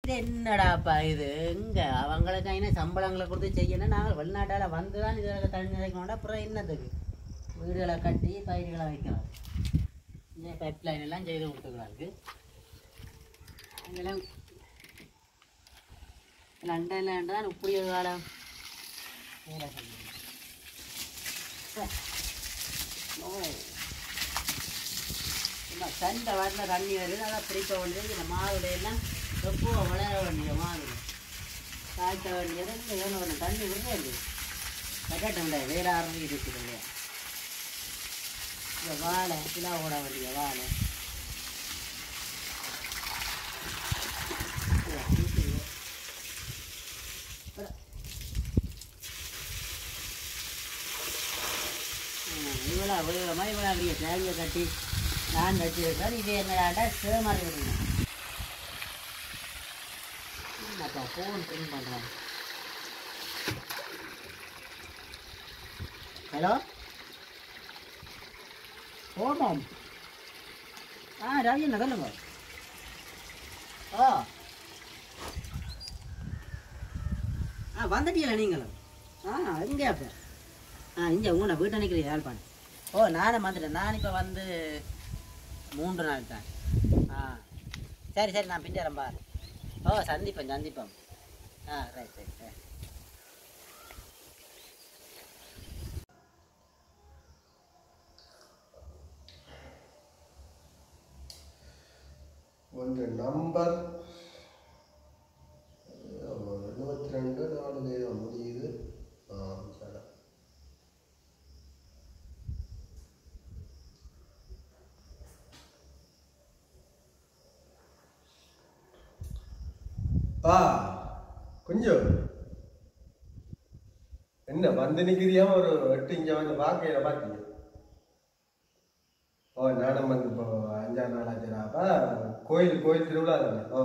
இது என்னடாப்பா இது எங்க அவங்களுக்கு என்ன சம்பளங்களை கொடுத்து செய்யணும் நாங்கள் வெளிநாட்டால் வந்து தான் இதில் தண்ணி நினைக்கணும்டா அப்புறம் என்னதுக்கு வீடுகளை கட்டி பயிர்களை வைக்கலாம் இந்த பைப் லைன் எல்லாம் செய்து கொடுத்துக்கிறாங்க அங்கெல்லாம் லண்டன்ல தான் இப்படி ஒரு காலம் வேலை செய்யுது. சே. ஓ சும்மா சண்டை வாட்டில் தண்ணி வருது அதை பிடிக்க வேண்டியது இந்த மாவுல எல்லாம் எப்போ வளர வேண்டிய மாவுல காய்ச்ச வேண்டியது இந்த வேணும் வேணும் தண்ணி விட வேண்டியது கட்டட்டும் வேற ஆறு இருக்குது இல்லையா இந்த வாழை கிலோ ஓட வேண்டிய வாழை இதை ஊத்திடுவோம். அப்புறம் இவ்வளோ வேகமாக இவ்வளோ அப்படியே தேங்க கட்டி நான் வச்சிருக்கேன் இது என்னடா சேமாரி விடுங்க அப்போ ஃபோன் பிரிண்ட் பண்ணுறேன் ஹலோ ஓமாம் ஆ ரவி என்ன சொல்லுங்க ஓ ஆ வந்துட்டீங்களா நீங்களும் ஆ எங்கே அப்போ ஆ இங்கே உங்களை வீட்டை நிற்கிற யாழ்ப்பாணம் ஓ நானும் வந்துட்டேன் நான் இப்போ வந்து மூன்று நாள் தான் ஆ சரி சரி நான் பின்னர் பாரு ஓ சந்திப்பேன் சந்திப்போம் ஆ ரைட் ரைட் ரைட் ಒಂದು ನಂಬರ್ எழுபத்தி ரெண்டு நாலு ஏதோ முடியுது ஆ சரி ஆ கொஞ்சம் என்ன வந்து நிற்கிறியா ஒரு எட்டு இங்கே வந்து பார்க்கையில பார்த்தீங்க ஓ நானும் வந்து இப்போ அஞ்சாறு நாள் ஆச்சுடாப்பா கோயில் கோயில் திருவிழா தானே ஓ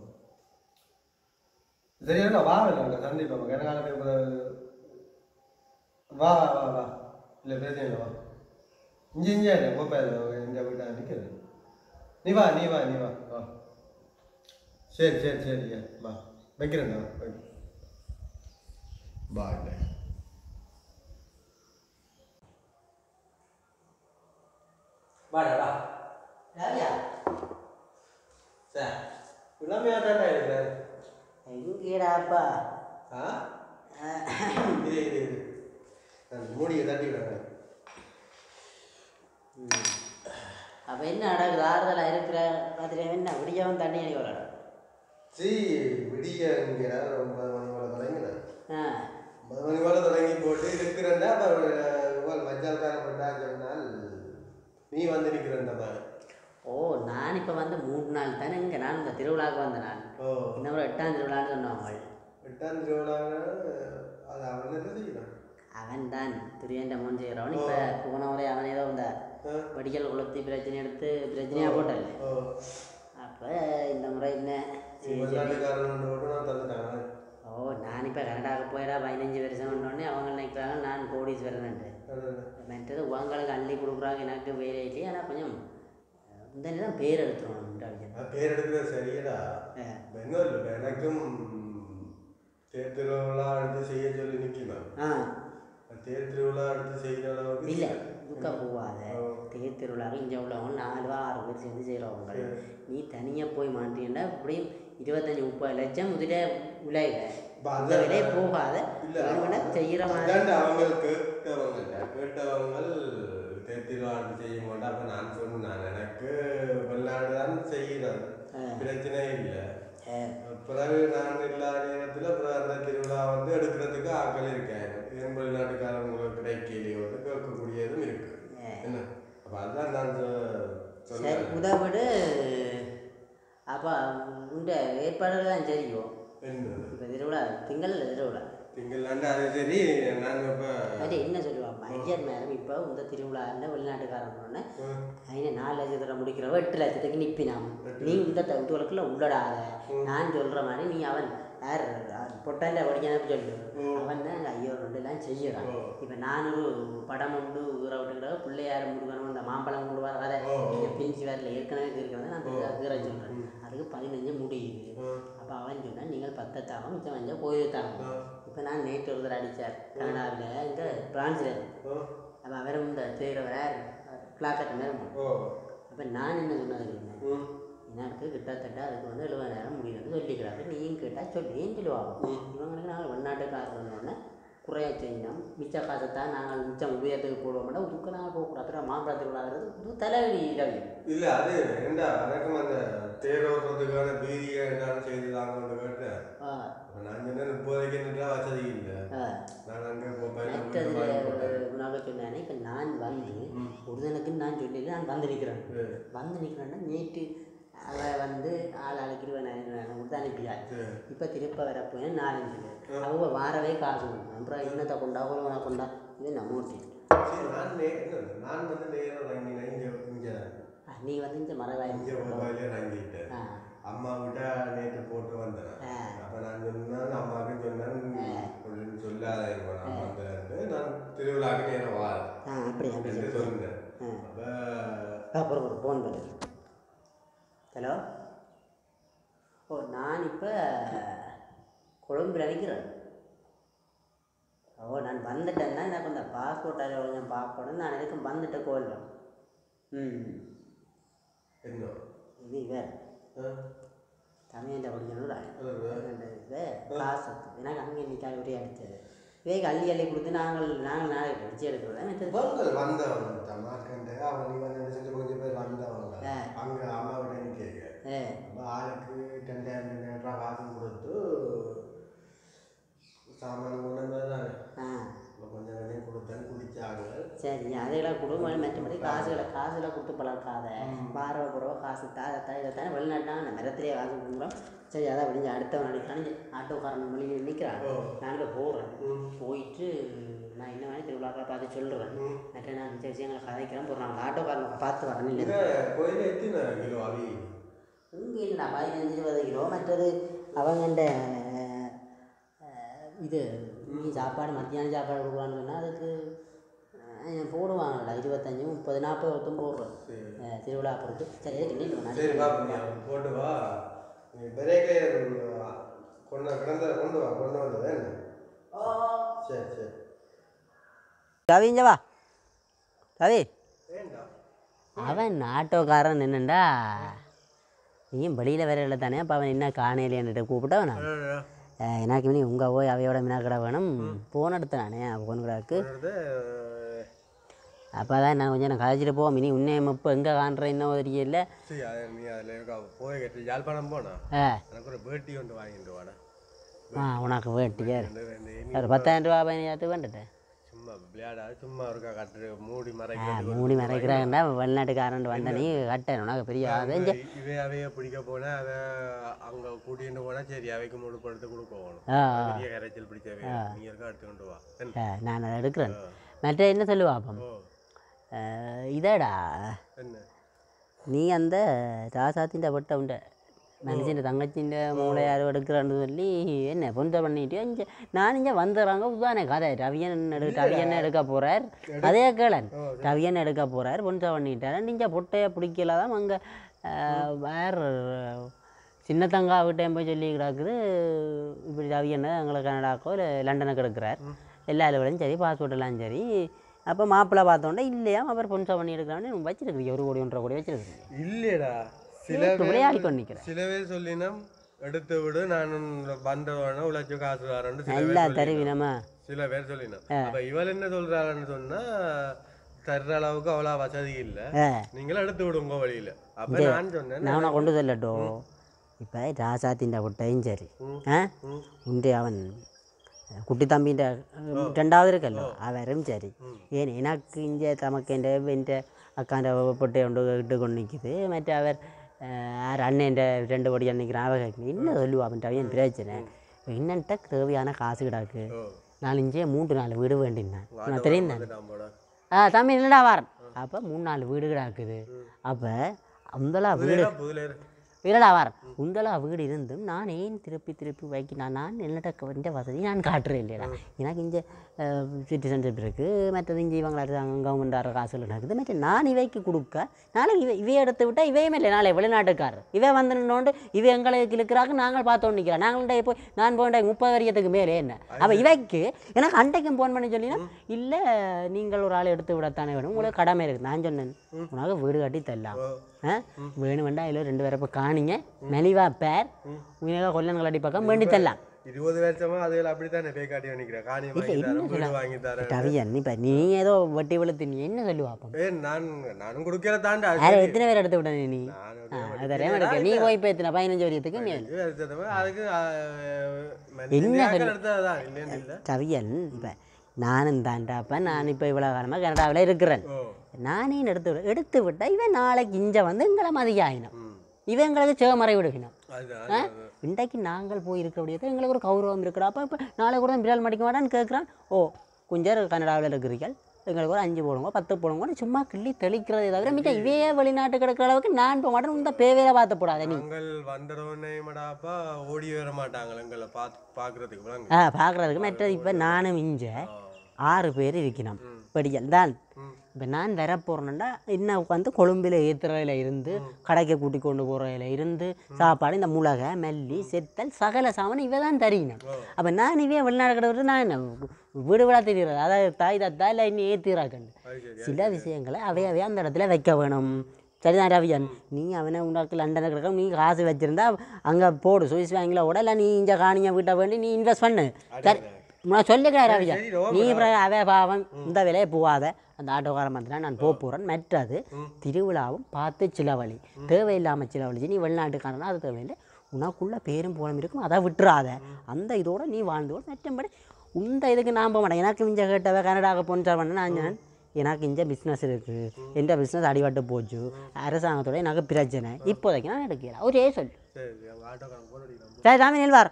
சரியா நான் வா இல்லை சந்திப்போம் கனகாலத்துக்கு வா வா வா வா இல்லை பிரச்சனை இல்லை வா இங்கே இங்கே கோப்பாயில் இந்த வீட்டை நிற்கிறது நீ வா நீ வா நீ வா வா சரி சரி சரி ஐயா வா வைக்கிறேன்டா வை வா இல்லை வாடா வா ரவியா சார் இளமையாக தானே இருக்கிறார் எங்கேடாப்பா ஆ இது இது இது நான் மூடியை தட்டி விடுறேன் அப்போ என்ன நடக்குது ஆறுதலாக இருக்கிற மாதிரி என்ன விடியவன் தண்ணி அடி வரணும் சி விடிய இங்கே ஒன்பது மணி போல தொடங்கினேன் ஆ ஒன்பது மணி போல தொடங்கி போட்டு இருக்கிறேன்டா அப்புறம் மஞ்சள்காரன் பண்ணா சொன்னால் நீ வந்து நிற்கிறேன்டா பாரு ஓ நான் இப்போ வந்து மூணு நாள் தானே இங்கே நான் இந்த திருவிழாவுக்கு வந்த நான் ஓ இன்னும் எட்டாம் திருவிழான்னு சொன்னவங்க எட்டாம் திருவிழாவை அது அவன் என்ன செய்யணும் அவன் தான் துரியன்ற மோன் செய்கிறவன் இப்போ போன முறை அவன் ஏதோ இந்த ஆ. வடிகள் கொளுத்தி பிரச்சனை எடுத்து பிரச்சனையாக போட்டல ஓ அப்போ இந்த முறை என்ன சரி சரி வெளிநாட்டுக்காரன் போட்டு நான் தந்துட்டாங்க ஓ நான் இப்போ கனடாவுக்கு போயிடா பதினஞ்சு வருஷம் வந்தோடனே அவங்க நினைக்கிறாங்க நான் கோடீஸ்வரன்ட்டு மற்றது உங்களுக்கு அள்ளி கொடுக்குறாங்க எனக்கு வேலை இல்லையே ஆனால் கொஞ்சம் அஹ், இந்த நேரம் பேர் எடுத்துருவோம் நான் பேர் எடுக்கிறது சரியடா என்ன இல்லை எனக்கும் தேர் திருவிழா எடுத்து செய்ய சொல்லி நிற்கணும் ஆ தேர் திருவிழா எடுத்து செய்கிற அளவுக்கு இல்லை துக்கம் போகாத ஓ. தேர் திருவிழாவில் இங்கே உள்ளவங்க நாலு வா ஆறு பேர் சேர்ந்து செய்கிறவங்க சரி. நீ தனியாக போய் மாட்டீங்கன்னா இப்படியும் இருபத்தஞ்சி முப்பது லட்சம் முதலே விளையில அப்ப அந்த அதான் விலையை போகாத இல்ல, வேணுமென்னா செய்கிற மாதிரி அதான்டா அவங்க கேட்டவங்க இல்ல. கேட்டவங்க தேர் திருவிழா எடுத்து செய்ய மாட்டா அப்ப நான் சொன்னேன் எனக்கு வெளிநாடு தான் செய்யணும் பிரச்சனை இல்லை அஹ், பிறகு நான் இல்லாத நேரத்தில் பிறகு அந்த திருவிழா வந்து எடுக்கிறதுக்கு ஆக்கள் இருக்கேன் என் வெளிநாட்டுக்காரங்களுக்கு கிடைக்கலையோ வந்து கேட்கக்கூடியதும் இருக்கு என்ன அப்போ அதான் நான் சொ- சரி சொன்னேன் உதவிடு அப்போ உண்ட ஏற்பாடுகள்லாம் தெரியும் என்னது இப்போ திருவிழா திங்களில் திருவிழா திங்கள்லாண்டு அது சரி நான் இப்போ அது என்ன சொல்லுவாங்க ஐயர் மேடம் இப்போ இந்த திருவிழாவில் வெளிநாட்டுக்காரன் அதினை நாலு லட்சத்தில் முடிக்கிறவ எட்டு லட்சத்துக்கு நிற்பினாம் நீ இந்த தவிட்டுகளுக்குள்ள உள்ளடாத நான் சொல்கிற மாதிரி நீ அவன் யார் பொட்டாண்ட படிக்கணும் சொல்லு அவன் தான் ஐயோ ரெண்டுலாம் செய்யறான் இப்போ நான் ஒரு படம் உண்டு ஊற விட்டுக்கிற பிள்ளையார் முடுக்கணும் இந்த மாம்பழம் முடுவார் அதை பின்சி வரல ஏற்கனவே இருக்கிறத நான் கீரை சொல்கிறேன் அதுக்கு பதினஞ்சு முடியுது அப்போ அவன் பட்டத்தாங்க மிச்சம் வந்தால் போயிருத்தாங்க இப்போ நான் நேற்று ஒருத்தர் அடித்தார் கனடாவில் இந்த பிரான்ஸில் அப்போ அவரும் இந்த தேர்வரார் கிளாக்கெட் நேரம் ஓ அப்போ நான் என்ன சொன்னது இல்லை ம் எனக்கு கிட்டத்தட்ட அதுக்கு வந்து எழுபதாயிரம் முடியுதுன்னு சொல்லிக்கிறாரு நீயும் கேட்டால் சொல்லி ஏன் சொல்லுவாங்க இவங்களுக்கு நாங்கள் வெளிநாட்டுக்காரர் வந்தோடனே குறைய செய்யணும் மிச்ச காசைத்தான் நாங்கள் மிச்சம் உபயோகத்துக்கு போடுவோம்னா துக்க நாங்கள் போகக்கூடாது மாம்பழத்தில் விளாடுறது ஒரு தலைவலி ரவி இல்ல அது என்ன எனக்கும் அந்த தேரோடுறதுக்கான பீதியை என்னன்னு செய்து தாங்கன்னு கேட்டேன் ஆ, அப்ப நான் சொன்னேன் இப்போதைக்கு என்னட்டா வசதி இல்லை ஆ. நான் அங்கே போய் மற்றது உனக்கு சொன்னேன் இப்போ நான் வந்து ஒருதனுக்கு நான் சொல்லி நான் வந்து நிற்கிறேன் வந்து நிற்கிறேன்னா நேற்று அவ வந்து ஆள் அழைக்கிறவன் கொடுத்து அனுப்பியாச்சு இப்போ திருப்ப வரப்போய் நாலஞ்சு பேர் அவங்க வாரவே காசு கொடுக்கணும் அப்புறம் இன்னத்தை கொண்டா ஒருவனை கொண்டா இது நம்ம ஊட்டி சரி, நான் நே என்ன, நான் வந்து நேரம் வாங்கினேன் இங்கே இங்கே நீ வந்து இந்த மரவாய் இங்கே மொபைலே வாங்கிட்டேன் ஆ அம்மா கிட்ட நேற்று போட்டு வந்தேன் ஆ. அப்ப நான் சொன்னேன் அம்மாவுக்கு சொன்னேன் கொஞ்சம் சொல்லாத இருப்பேன் நான் வந்தேன் நான் திருவிழாக்கு நேரம் வா ஆ அப்படி அப்படி என்று சொன்னேன் ஆ. அப்ப அப்புறம் ஒரு ஃபோன் பண்ணு ஹலோ ஓ நான் இப்போ கொழும்புல நிற்கிறேன் ஓ நான் வந்துட்டேன்னா எனக்கு இந்த பாஸ்போர்ட் அதை கொஞ்சம் பார்க்கணும் நான் எதுக்கும் வந்துட்டேன் கோல்வேன் ம் என்ன இது வேறு ஆ? தமிழில் படிக்கணும்ல அது இது காசு எனக்கு அங்கே நிற்காது ஒரே அடித்தது வேக அள்ளி அள்ளி கொடுத்து நாங்கள் நாங்கள் நாளைக்கு படிச்சு எடுக்கிறதா மற்றது வந்து வந்தவன் தமாக்கண்டு அவன் நீ வந்து செஞ்சு கொஞ்சம் பேர் வந்தவங்க ஆ. அங்க அம்மா விட நிற்க ஏ நம்ம ஆளுக்கு ரெண்டாயிரம் ரெண்டாயிரம் ரூபா காசு கொடுத்து சாமான் கொண்டு வந்தாங்க ஆ இப்போ கொஞ்சம் கொஞ்சம் கொடுத்தேன் குடிச்சாங்க சரி அதெல்லாம் குடும்பம் மற்றபடி காசுகளை காசுல கொடுத்து பழக்காத வார புறவை காசு தா தா இதைத்தானே வெளிநாட்டாங்க நம்ம மரத்திலே காசு கொடுக்குறோம் சரி அதான் விடிஞ்சு அடுத்தவன் அடிக்கிறான்னு ஆட்டோக்காரன் மொழியில் நிற்கிறான் நாங்கள் போகிறேன் போயிட்டு நான் என்ன வேணும் திருவிழாக்களை பார்த்து சொல்லுறேன் மற்ற நான் மிச்ச விஷயங்களை கதைக்கிறேன் போடுறாங்க ஆட்டோக்காரன் பார்த்து வரேன் இல்லை இந்த கோயில எத்தனை கிலோ அவி இங்கே இல்லைண்ணா பதினஞ்சு இருபது கிலோ மற்றது அவங்கண்ட இது நீ சாப்பாடு மத்தியானம் சாப்பாடு கொடுக்குறான்னு சொன்னால் அதுக்கு அஹ், போடுவாங்கடா இருபத்தஞ்சி முப்பது நாற்பது ஒருத்தம் போடுறோம் அஹ், திருவிழா பொறுத்து சரி எதுக்கு நீ சரி பாப்பா போட்டு வா நீ பிரேக்கே கொண்டு கிடந்த கொண்டு வா கொண்டு வந்தது என்ன சரி சரி ரவி இங்க வா ரவி ஏண்டா அவன் ஆட்டோக்காரன் என்னண்டா நீயும் வெளியில் வேற இல்லை தானே அப்போ அவன் என்ன காணையிலேன்ட்டு கூப்பிட்டவனா அஹ், எனக்கு நீ உங்கள் போய் அவையோட மினாக்கடை வேணும் போன் எடுத்தானே போன் கடாக்கு அப்போ தான் நான் கொஞ்சம் நான் கதைச்சிட்டு போவோம் இனி உன்னையும் இப்போ எங்கே காண்ற இன்னும் தெரியல சரி அது நீ அதில் இருக்கா போய் கட்டி யாழ்ப்பாணம் போனா ஆ எனக்கு ஒரு பேட்டி ஒன்று வாங்கிட்டு வாடா ஆ உனக்கு வேட்டியா ரெண்டு ரெண்டு இனி ஒரு பத்தாயிரம் ரூபா பதினஞ்சாயிரத்துக்கு வந்துட்டேன் சும்மா விளையாடா சும்மா இருக்கா கட்டு மூடி ஆ மறைக்க மூடி மறைக்கிறாங்கடா வெளிநாட்டுக்காரன் வந்த நீ கட்டணும் உனக்கு பெரிய ஆதஞ்ச இவை அவைய பிடிக்க போனா அதை அங்க கூட்டிட்டு போனா சரி அவைக்கு மூணு படுத்து கொடுக்க போகணும் ஆ பெரிய கரைச்சல் பிடிச்சவை நீ இருக்கா எடுத்து கொண்டு வா என்ன? ஆ, நான் அதை எடுக்கிறேன் மற்ற என்ன சொல்லுவா அப்போ ஓ இதடா என்ன நீ அந்த ராசாத்தின் பட்ட உண்ட மனுஷன் தங்கச்சின் மூளை யாரும் எடுக்கிறான்னு சொல்லி என்ன பொந்த பண்ணிட்டு இங்கே நான் இங்கே வந்துடுறாங்க உதானே கதை ரவியன் எடு ரவியன் எடுக்க போகிறார் அதே கேளன் ரவியன் எடுக்க போகிறார் பொந்த பண்ணிட்டார் நீங்கள் பொட்டையை பிடிக்கலாதான் அங்கே வேற சின்ன தங்கா வீட்டையும் போய் சொல்லி கிடக்குது இப்படி ரவியனை எங்களை கனடாக்கோ இல்லை லண்டனுக்கு எடுக்கிறார் எல்லா அலுவலையும் சரி பாஸ்போர்ட் எல்லாம் சரி அப்போ மாப்பிள்ளை பார்த்தோன்னே இல்லையா அவர் பொன்சா பண்ணி எடுக்கிறான்னு வச்சிருக்கிறீங்க ஒரு கோடி ஒன்றரை கோடி வச்சிருக்கிறீங்க இல்லையடா சில நேத்து விளையாடி கொண்டு நிற்கிறேன் சில பேர் சொல்லினம் எடுத்து விடு நான் வந்தவன உழைச்சு காசு வரேன்னு சில பேர் நல்லா சொல்லினம். தருவினமா சில பேர் சொல்லினோம் அப்ப இவள் என்ன சொல்றாருன்னு சொன்னா தர்ற அளவுக்கு அவ்வளோ வசதி இல்ல ஆ நீங்களும் எடுத்து விடுங்க வழியில அப்ப நான் சொன்னேன் நான் உனக்கு கொண்டு சொல்லட்டும் இப்போ ராசாத்தின் பொட்டையும் சரி ஆ உண்டு அவன் குட்டி தம்பிൻ്റെ രണ്ടാമത് இருக்கല്ലോ അവരും ശരി ഏൻ എനക്ക് ഇഞ്ചെ തമക്കേൻ്റെ എൻ്റെ അക്കാൻ്റെ പൊട്ടയുണ്ട് ഇട്ട് കൊണ്ടിരിക്കുന്നത് മറ്റേ അവർ ആർ അണ്ണേൻ്റെ രണ്ട് പൊടി அன்னைக்கிறான் அவ கேட்கணும் என்ன சொல்லுவா அவன்ட்டு அவன் பிரச்சனை என்னன்ட்ட தேவையான காசு கிடாக்கு நாலு இஞ்சே மூன்று நாலு வீடு வேண்டினான் நான் தெரியும் தானே வந்துட்டான் போட ஆ தம்பி என்னடா வரேன் அப்போ மூணு நாலு வீடு கிடாக்குது அப்போ அந்தளா வீடு புதுல இரு. இல்லடா வார் உண்டலா வீடு இருந்தும் நான் ஏன் திருப்பி திருப்பி வைக்க நான் நான் என்னட்ட இந்த வசதி நான் காட்டுறேன் இல்லைடா எனக்கு இங்கே சிட்டிசன்ஷிப் இருக்குது மற்றது இங்கே இவங்க அரசாங்கம் கவர்மெண்ட் ஆகிற காசுகள் இருக்குது மற்ற நான் இவைக்கு கொடுக்க நாளைக்கு இவை இவை எடுத்து விட்டால் இவையும் இல்லை நாளை வெளிநாட்டுக்காரர் இவை வந்து நின்னோண்டு இவை எங்களுக்கு இருக்கிறாங்க நாங்கள் பார்த்தோம் நிற்கிறோம் நாங்கள் போய் நான் போய் முப்பது வரியத்துக்கு மேலே என்ன அப்போ இவைக்கு எனக்கு அண்டைக்கும் ஃபோன் பண்ணி சொல்லினா இல்லை நீங்கள் ஒரு ஆள் எடுத்து விடத்தானே வேணும் உங்களுக்கு கடமை இருக்குது நான் சொன்னேன் உனக்கு வீடு கட்டி தரலாம் ஆ வேணும் வேண்டாம் இதில் ரெண்டு பேரை இப்போ காணிங்க மெலிவா பேர் உனக்கு கொல்லன்கள் அடி பக்கம் வேண்டி தரலாம் இருபது வருஷமா அதுகள் அப்படித்தானே பேய் காட்டி நிக்கிறேன் காணி வாங்கி தரேன் வீடு வாங்கி தரேன் கவியன் இப்போ நீ ஏதோ வட்டி வெளுத்து நீ என்ன சொல்லுவா அப்போ ஏ நான் நானும் கொடுக்கல தாண்டா யாரை எத்தனை பேர் எடுத்து விட நீ நான் ஆ அதை எடுக்க நீ போய் இப்போ எத்தனை பதினஞ்சு வரியத்துக்கு நீ இது எடுத்தது அதுக்கு என்ன மனிதர்கள் எடுத்ததுதான் இல்லைன்னு இல்லை கவியன் இப்போ நானும் தாண்டாப்ப நான் இப்போ இவ்வளோ காலமாக கனடாவில் இருக்கிறேன் ஓ நானே எடுத்து விட எடுத்து விட்டால் இவன் நாளைக்கு இங்கே வந்து எங்களை மதிய ஆயினம் ம் இவன் எங்களுக்கு சேமறை விடுகினோம் அதுதான் ஆ? இன்றைக்கு நாங்கள் போய் இருக்கிறபடியே எங்களுக்கு ஒரு கௌரவம் இருக்கிறா அப்போ இப்போ நாளை கூட பிரால் மடிக்க மாட்டான்னு கேட்குறான் ஓ கொஞ்சம் கனடாவில் இருக்கிறீர்கள் எங்களுக்கு ஒரு அஞ்சு போடுங்க பத்து போடுங்க சும்மா கிள்ளி தெளிக்கிறதே தவிர மிச்சம் இவே வெளிநாட்டு கிடக்கிற அளவுக்கு நான் போக மாட்டேன் இந்த பேவேல பார்த்து போடாத நீ நாங்கள் வந்தடவுடனே மடாப்பா ஓடி வர மாட்டாங்க எங்களை பார்த்து பார்க்கறதுக்கு விளங்கு ஆ பார்க்குறதுக்கு மற்றது இப்போ நானும் இஞ்ச ஆறு பேர் இருக்கணும் படிக்கல் தான் இப்போ நான் வர போகிறேன்னா என்ன உட்காந்து கொழும்பில் ஏற்றுறதுல இருந்து கடைக்கு கூட்டி கொண்டு போகிறதுல இருந்து சாப்பாடு இந்த முளகை மல்லி செத்தல் சகல சாமான் இவ தான் தரீணும் அப்போ நான் இவே வெளிநாடு கிடக்கிறது நான் என்ன வீடு விழா தெரிகிறது அதாவது தாய் தத்தா இல்லை இன்னும் ஏற்றிறாக்கண்டு அது சரி சில விஷயங்களை அவையவே அந்த இடத்துல வைக்க வேணும் சரிதான் ரவியன் நீ அவனை உனக்கு லண்டனில் கிடக்க நீ காசு வச்சிருந்தா அங்கே போடு சுவிஸ் பேங்கில் ஓட இல்லை நீ இங்கே காணிங்க வீட்டை வேண்டி நீ இன்வெஸ்ட் பண்ணு சரி நான் சொல்லிக்கிறேன் ரவிஜன் சரி, ரோம் நீ அப்புறம் அவ பாவம் இந்த விலையை போகாத அந்த ஆட்டோக்காரன் வந்துட்டா நான் போக போகிறேன் மற்றது திருவிழாவும் பார்த்து சிலவழி தேவையில்லாமல் சிலவழிச்சு நீ வெளிநாட்டுக்காரனா அது தேவையில்லை உனக்குள்ள பேரும் போலம் இருக்கும் அதை விட்டுறாத அந்த இதோட நீ வாழ்ந்து கொள். மற்றபடி இந்த இதுக்கு நான் போக மாட்டேன் எனக்கு இங்கே கேட்டவ கனடாவுக்கு போன்னு பண்ண நான் சொன்னேன், எனக்கு இங்கே பிஸ்னஸ் இருக்குது எந்த பிஸ்னஸ் அடிபட்டு போச்சு அரசாங்கத்தோட எனக்கு பிரச்சனை இப்போதைக்கு நான் எடுக்கல ஒரே சொல்லு சரி அவங்க ஆட்டோக்காரன் போன் அடிக்கிறான் சரி ராமி நெல்வார்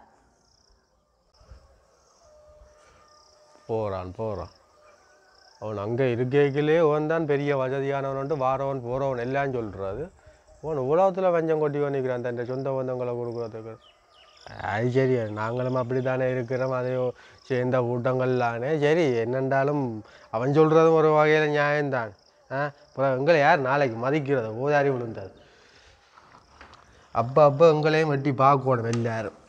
போகிறான் போகிறான் அவன் அங்கே இருக்கைகளே அவன் தான் பெரிய வசதியானவன்ட்டு வாரவன் போகிறவன் எல்லாம் சொல்கிறாரு அவன் உலகத்தில் வஞ்சம் கொட்டி பண்ணிக்கிறான் தன் சொந்த பந்தங்களை கொடுக்குறதுக்கு அது சரி நாங்களும் அப்படி தானே இருக்கிறோம் அதையோ சேர்ந்த கூட்டங்கள்லானே சரி என்னென்றாலும் அவன் சொல்கிறதும் ஒரு வகையில் நியாயம்தான் ஆ அப்புறம் எங்களை யார் நாளைக்கு மதிக்கிறது ஓதாரி விழுந்தது அப்போ அப்போ எங்களையும் வெட்டி பார்க்கணும் எல்லாரும்